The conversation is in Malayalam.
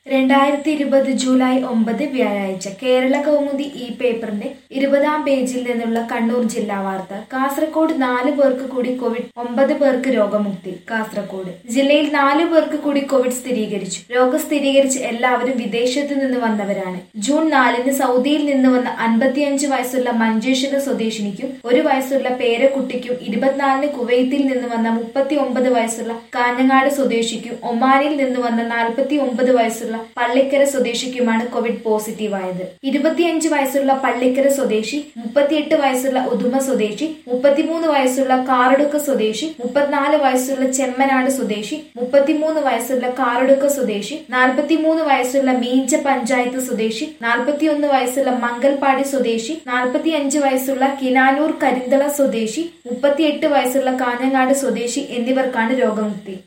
രണ്ടായിരത്തി ഇരുപത് ജൂലൈ ഒമ്പത് വ്യാഴാഴ്ച കേരള കൗമുദി ഈ പേപ്പറിന്റെ ഇരുപതാം പേജിൽ നിന്നുള്ള കണ്ണൂർ ജില്ലാ വാർത്ത കാസർഗോഡ് നാല് പേർക്ക് കൂടി കോവിഡ് ഒമ്പത് പേർക്ക് രോഗമുക്തി കാസർഗോഡ് ജില്ലയിൽ നാല് പേർക്ക് കൂടി കോവിഡ് സ്ഥിരീകരിച്ചു രോഗം സ്ഥിരീകരിച്ച് എല്ലാവരും വിദേശത്തു നിന്ന് വന്നവരാണ് ജൂൺ നാലിന് സൗദിയിൽ നിന്ന് വന്ന അൻപത്തിയഞ്ച് വയസ്സുള്ള മഞ്ചേശ്വരം സ്വദേശിനിക്കും ഒരു വയസ്സുള്ള പേരക്കുട്ടിക്കും ഇരുപത്തിനാലിന് കുവൈത്തിൽ നിന്ന് വന്ന മുപ്പത്തി ഒമ്പത് വയസ്സുള്ള കാഞ്ഞങ്ങാട് സ്വദേശിക്കും ഒമാനിൽ നിന്ന് വന്ന നാൽപ്പത്തി ഒമ്പത് വയസ്സുള്ള പള്ളിക്കര സ്വദേശിക്കുമാണ് കോവിഡ് പോസിറ്റീവ് ആയത് ഇരുപത്തിയഞ്ച് വയസ്സുള്ള പള്ളിക്കര സ്വദേശി മുപ്പത്തിയെട്ട് വയസ്സുള്ള ഉദുമ സ്വദേശി മുപ്പത്തിമൂന്ന് വയസ്സുള്ള കാറടുക്ക സ്വദേശി മുപ്പത്തിനാല് വയസ്സുള്ള ചെമ്മനാട് സ്വദേശി മുപ്പത്തിമൂന്ന് വയസ്സുള്ള കാറടുക്ക സ്വദേശി നാൽപ്പത്തിമൂന്ന് വയസ്സുള്ള മീഞ്ച പഞ്ചായത്ത് സ്വദേശി നാൽപ്പത്തിയൊന്ന് വയസ്സുള്ള മംഗൽപാടി സ്വദേശി നാൽപ്പത്തിയഞ്ച് വയസ്സുള്ള കിനാനൂർ കരിന്തള സ്വദേശി മുപ്പത്തിയെട്ട് വയസ്സുള്ള കാഞ്ഞങ്ങാട് സ്വദേശി എന്നിവർക്കാണ് രോഗമുക്തി